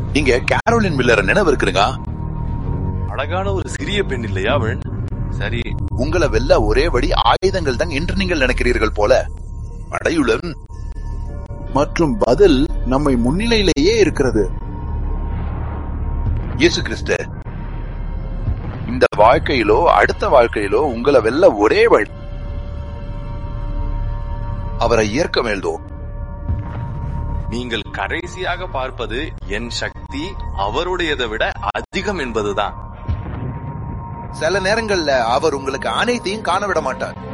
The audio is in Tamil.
நீங்க கேரோலின் மில்லரை நினைவு இருக்குதுங்க அழகான ஒரு சிறிய பெண் இல்லையா அவள் சரி உங்களை வெல்ல ஒரே வழி ஆயுதங்கள் தான் என்று நீங்கள் நினைக்கிறீர்கள் போல படையுடன் மற்றும் பதில் நம்மை முன்னிலையிலேயே இருக்கிறது இயேசு கிறிஸ்து இந்த வாழ்க்கையிலோ அடுத்த வாழ்க்கையிலோ உங்களை வெல்ல ஒரே வழி அவரை ஏற்க வேண்டும் நீங்கள் கடைசியாக பார்ப்பது என் சக்தி அவருடையதை விட அதிகம் என்பதுதான் சில நேரங்கள்ல அவர் உங்களுக்கு அனைத்தையும் காண விட மாட்டார்